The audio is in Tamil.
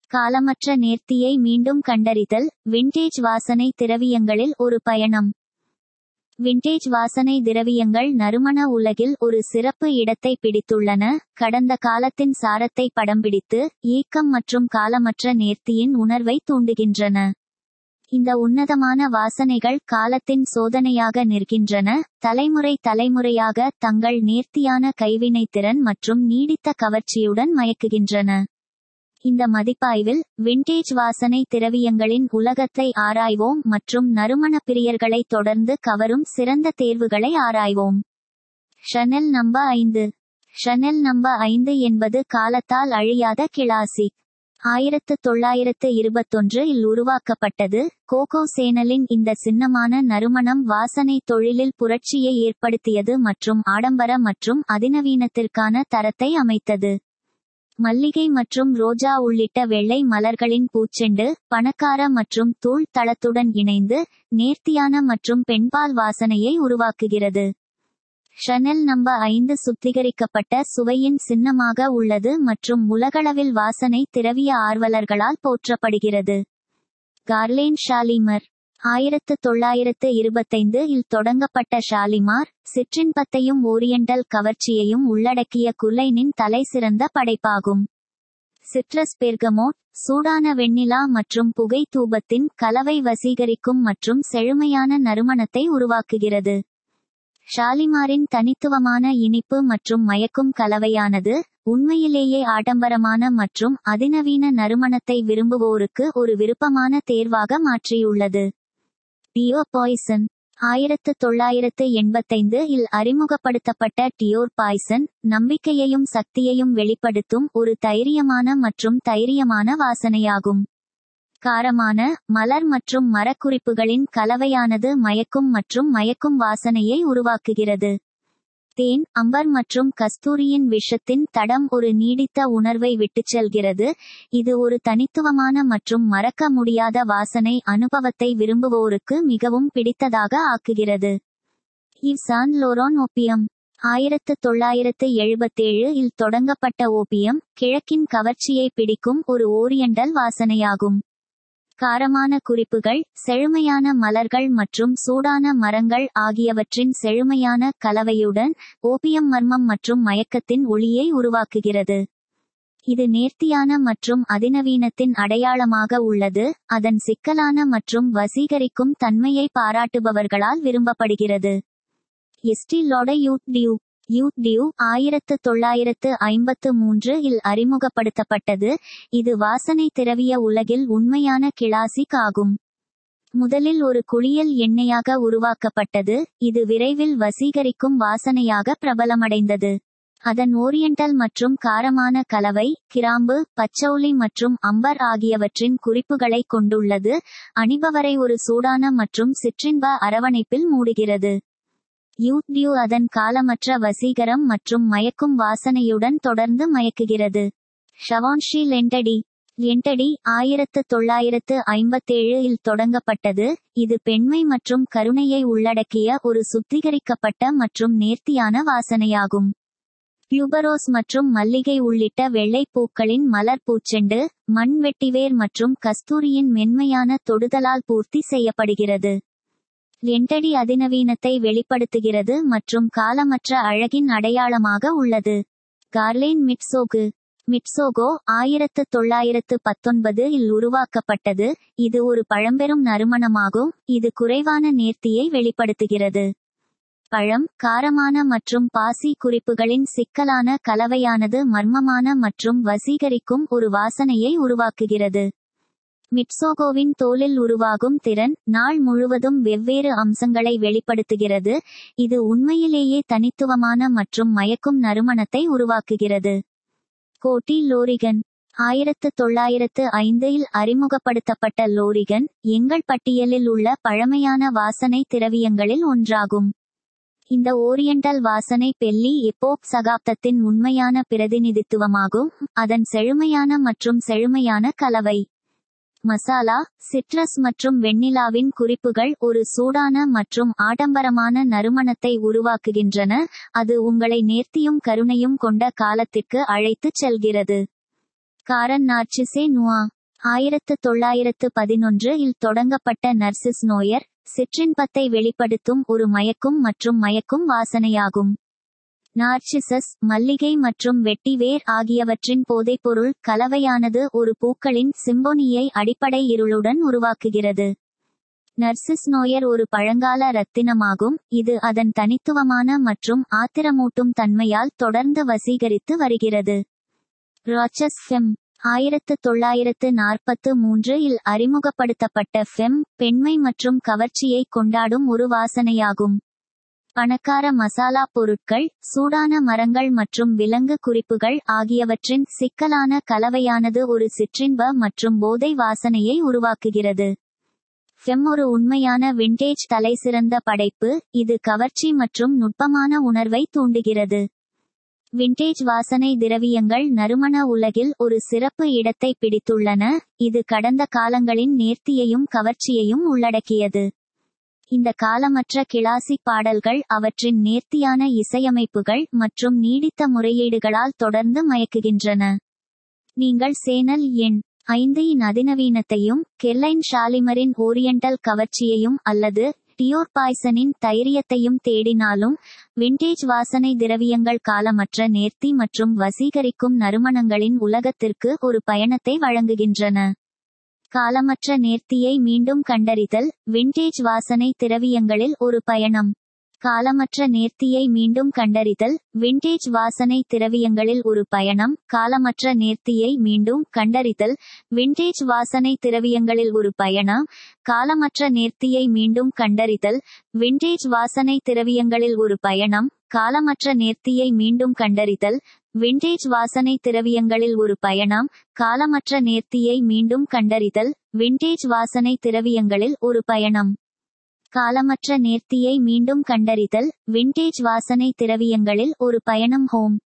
காலமற்ற நேர்த்தியை மீண்டும் கண்டறிதல் விண்டேஜ் வாசனை திரவியங்களில் ஒரு பயணம் விண்டேஜ் வாசனை திரவியங்கள் நறுமண உலகில் ஒரு சிறப்பு இடத்தை பிடித்துள்ளன கடந்த காலத்தின் சாரத்தை படம் பிடித்து ஏக்கம் மற்றும் காலமற்ற நேர்த்தியின் உணர்வை தூண்டுகின்றன இந்த உன்னதமான வாசனைகள் காலத்தின் சோதனையாக நிற்கின்றன தலைமுறை தலைமுறையாக தங்கள் நேர்த்தியான கைவினைத்திறன் மற்றும் நீடித்த கவர்ச்சியுடன் மயக்குகின்றன இந்த மதிப்பாய்வில் விண்டேஜ் வாசனை திரவியங்களின் உலகத்தை ஆராய்வோம் மற்றும் நறுமண பிரியர்களை தொடர்ந்து கவரும் சிறந்த தேர்வுகளை ஆராய்வோம் ஷனெல் நம்ப ஐந்து ஷனெல் நம்ப ஐந்து என்பது காலத்தால் அழியாத கிளாசிக் ஆயிரத்து தொள்ளாயிரத்து இருபத்தொன்று இல் உருவாக்கப்பட்டது கோகோ சேனலின் இந்த சின்னமான நறுமணம் வாசனை தொழிலில் புரட்சியை ஏற்படுத்தியது மற்றும் ஆடம்பர மற்றும் அதிநவீனத்திற்கான தரத்தை அமைத்தது மல்லிகை மற்றும் ரோஜா உள்ளிட்ட வெள்ளை மலர்களின் பூச்செண்டு பணக்கார மற்றும் தூள் தளத்துடன் இணைந்து நேர்த்தியான மற்றும் பெண்பால் வாசனையை உருவாக்குகிறது ஷனெல் நம்ப ஐந்து சுத்திகரிக்கப்பட்ட சுவையின் சின்னமாக உள்ளது மற்றும் உலகளவில் வாசனை திரவிய ஆர்வலர்களால் போற்றப்படுகிறது கார்லேன் ஷாலிமர் ஆயிரத்து தொள்ளாயிரத்து இருபத்தைந்து இல் தொடங்கப்பட்ட ஷாலிமார் சிற்றின்பத்தையும் ஓரியண்டல் கவர்ச்சியையும் உள்ளடக்கிய குலைனின் தலைசிறந்த படைப்பாகும் சிட்ரஸ் பெர்கமோட் சூடான வெண்ணிலா மற்றும் புகை தூபத்தின் கலவை வசீகரிக்கும் மற்றும் செழுமையான நறுமணத்தை உருவாக்குகிறது ஷாலிமாரின் தனித்துவமான இனிப்பு மற்றும் மயக்கும் கலவையானது உண்மையிலேயே ஆடம்பரமான மற்றும் அதிநவீன நறுமணத்தை விரும்புவோருக்கு ஒரு விருப்பமான தேர்வாக மாற்றியுள்ளது டியோ பாய்சன் ஆயிரத்து தொள்ளாயிரத்து எண்பத்தைந்து இல் அறிமுகப்படுத்தப்பட்ட டியோர் பாய்சன் நம்பிக்கையையும் சக்தியையும் வெளிப்படுத்தும் ஒரு தைரியமான மற்றும் தைரியமான வாசனையாகும் காரமான மலர் மற்றும் மரக்குறிப்புகளின் கலவையானது மயக்கும் மற்றும் மயக்கும் வாசனையை உருவாக்குகிறது தேன் அம்பர் மற்றும் கஸ்தூரியின் விஷத்தின் தடம் ஒரு நீடித்த உணர்வை விட்டுச் செல்கிறது இது ஒரு தனித்துவமான மற்றும் மறக்க முடியாத வாசனை அனுபவத்தை விரும்புவோருக்கு மிகவும் பிடித்ததாக ஆக்குகிறது இவ் சான் லோரான் ஓப்பியம் ஆயிரத்து தொள்ளாயிரத்து எழுபத்தேழு இல் தொடங்கப்பட்ட ஓபியம் கிழக்கின் கவர்ச்சியை பிடிக்கும் ஒரு ஓரியண்டல் வாசனையாகும் காரமான குறிப்புகள் செழுமையான மலர்கள் மற்றும் சூடான மரங்கள் ஆகியவற்றின் செழுமையான கலவையுடன் ஓபியம் மர்மம் மற்றும் மயக்கத்தின் ஒளியை உருவாக்குகிறது இது நேர்த்தியான மற்றும் அதிநவீனத்தின் அடையாளமாக உள்ளது அதன் சிக்கலான மற்றும் வசீகரிக்கும் தன்மையை பாராட்டுபவர்களால் விரும்பப்படுகிறது Estée Lauder Youth Dew Youth Dew ஆயிரத்து தொள்ளாயிரத்து ஐம்பத்து மூன்று இல் அறிமுகப்படுத்தப்பட்டது இது வாசனை திரவிய உலகில் உண்மையான கிளாசிக் ஆகும் முதலில் ஒரு குளியல் எண்ணெயாக உருவாக்கப்பட்டது இது விரைவில் வசீகரிக்கும் வாசனையாக பிரபலமடைந்தது அதன் ஓரியண்டல் மற்றும் காரமான கலவை கிராம்பு பச்சௌலி மற்றும் அம்பர் ஆகியவற்றின் குறிப்புகளை கொண்டுள்ளது அணிபவரை ஒரு சூடான மற்றும் சிற்றின்ப அரவணைப்பில் மூடுகிறது யூத் டியூ அதன் காலமற்ற வசீகரம் மற்றும் மயக்கும் வாசனையுடன் தொடர்ந்து மயக்குகிறது ஷவான்ஷி லெண்டடி லெண்டடி ஆயிரத்து தொள்ளாயிரத்து ஐம்பத்தேழு இல் தொடங்கப்பட்டது இது பெண்மை மற்றும் கருணையை உள்ளடக்கிய ஒரு சுத்திகரிக்கப்பட்ட மற்றும் நேர்த்தியான வாசனையாகும் டியூபரோஸ் மற்றும் மல்லிகை உள்ளிட்ட வெள்ளை பூக்களின் மலர் பூச்செண்டு மண் வெட்டிவேர் மற்றும் கஸ்தூரியின் மென்மையான தொடுதலால் பூர்த்தி செய்யப்படுகிறது லெண்டடி அதிநவீனத்தை வெளிப்படுத்துகிறது மற்றும் காலமற்ற அழகின் அடையாளமாக உள்ளது கார்லேன் மிட்சோகு மிட்சோகோ ஆயிரத்து தொள்ளாயிரத்து பத்தொன்பது இல் உருவாக்கப்பட்டது இது ஒரு பழம்பெரும் நறுமணமாகும் இது குறைவான நேர்த்தியை வெளிப்படுத்துகிறது பழம் காரமான மற்றும் பாசி குறிப்புகளின் சிக்கலான கலவையானது மர்மமான மற்றும் வசீகரிக்கும் ஒரு வாசனையை உருவாக்குகிறது மிட்சோகோவின் தோலில் உருவாகும் திறன் நாள் முழுவதும் வெவ்வேறு அம்சங்களை வெளிப்படுத்துகிறது இது உண்மையிலேயே தனித்துவமான மற்றும் மயக்கும் நறுமணத்தை உருவாக்குகிறது கோட்டி லோரிகன் ஆயிரத்து தொள்ளாயிரத்து ஐந்தில் அறிமுகப்படுத்தப்பட்ட லோரிகன் எங்கள் பட்டியலில் உள்ள பழமையான வாசனை திரவியங்களில் ஒன்றாகும் இந்த ஓரியண்டல் வாசனை பெல்லி எப்போப் சகாப்தத்தின் உண்மையான பிரதிநிதித்துவமாகும் அதன் செழுமையான மற்றும் செழுமையான கலவை மசாலா சிட்ரஸ் மற்றும் வெண்ணிலாவின் குறிப்புகள் ஒரு சூடான மற்றும் ஆடம்பரமான நறுமணத்தை உருவாக்குகின்றன அது உங்களை நேர்த்தியும் கருணையும் கொண்ட காலத்திற்கு அழைத்துச் செல்கிறது காரன் நார்ச்சிசே நுவா ஆயிரத்து தொள்ளாயிரத்து பதினொன்று இல் தொடங்கப்பட்ட நர்சிஸ் நோயர் சிற்றின்பத்தை வெளிப்படுத்தும் ஒரு மயக்கும் மற்றும் மயக்கும் வாசனையாகும் நார்சிசஸ் மல்லிகை மற்றும் வெட்டிவேர் ஆகியவற்றின் போதைப்பொருள் கலவையானது ஒரு பூக்களின் சிம்பொனியை அடிப்படை இருளுடன் உருவாக்குகிறது நர்சிஸ் நோயர் ஒரு பழங்கால ரத்தினமாகும் இது அதன் தனித்துவமான மற்றும் ஆத்திரமூட்டும் தன்மையால் தொடர்ந்து வசீகரித்து வருகிறது ராச்சஸ் ஃபெம் ஆயிரத்து தொள்ளாயிரத்து நாற்பத்து மூன்று இல் அறிமுகப்படுத்தப்பட்ட ஃபெம் பெண்மை மற்றும் கவர்ச்சியை கொண்டாடும் ஒரு வாசனையாகும் பணக்கார மசாலா பொருட்கள் சூடான மரங்கள் மற்றும் விலங்கு குறிப்புகள் ஆகியவற்றின் சிக்கலான கலவையானது ஒரு சிற்றின்ப மற்றும் போதை வாசனையை உருவாக்குகிறது ஃபெம் ஒரு உண்மையான விண்டேஜ் தலைசிறந்த படைப்பு இது கவர்ச்சி மற்றும் நுட்பமான உணர்வை தூண்டுகிறது விண்டேஜ் வாசனை திரவியங்கள் நறுமண உலகில் ஒரு சிறப்பு இடத்தை பிடித்துள்ளன இது கடந்த காலங்களின் நேர்த்தியையும் கவர்ச்சியையும் உள்ளடக்கியது இந்த காலமற்ற கிளாசிக் பாடல்கள் அவற்றின் நேர்த்தியான இசையமைப்புகள் மற்றும் நீடித்த முறையீடுகளால் தொடர்ந்து மயக்குகின்றன நீங்கள் சேனல் எண் ஐந்து இன் அதிநவீனத்தையும் கெர்லைன் ஷாலிமரின் ஓரியண்டல் கவர்ச்சியையும் அல்லது டியோர் பாய்சனின் தைரியத்தையும் தேடினாலும் விண்டேஜ் வாசனை திரவியங்கள் காலமற்ற நேர்த்தி மற்றும் வசீகரிக்கும் நறுமணங்களின் உலகத்திற்கு ஒரு பயணத்தை வழங்குகின்றன காலமற்ற நேர்த்தியை மீண்டும் கண்டறிதல் விண்டேஜ் வாசனை திரவியங்களில் ஒரு பயணம் காலமற்ற நேர்த்தியை மீண்டும் கண்டறிதல் விண்டேஜ் வாசனை திரவியங்களில் ஒரு பயணம் காலமற்ற நேர்த்தியை மீண்டும் கண்டறிதல் விண்டேஜ் வாசனை திரவியங்களில் ஒரு பயணம் காலமற்ற நேர்த்தியை மீண்டும் கண்டறிதல் விண்டேஜ் வாசனை திரவியங்களில் ஒரு பயணம் காலமற்ற நேர்த்தியை மீண்டும் கண்டறிதல் விண்டேஜ் வாசனை திரவியங்களில் ஒரு பயணம் காலமற்ற நேர்த்தியை மீண்டும் கண்டறிதல் விண்டேஜ் வாசனை திரவியங்களில் ஒரு பயணம் காலமற்ற நேர்த்தியை மீண்டும் கண்டறிதல் விண்டேஜ் வாசனை திரவியங்களில் ஒரு பயணம் ஹோம்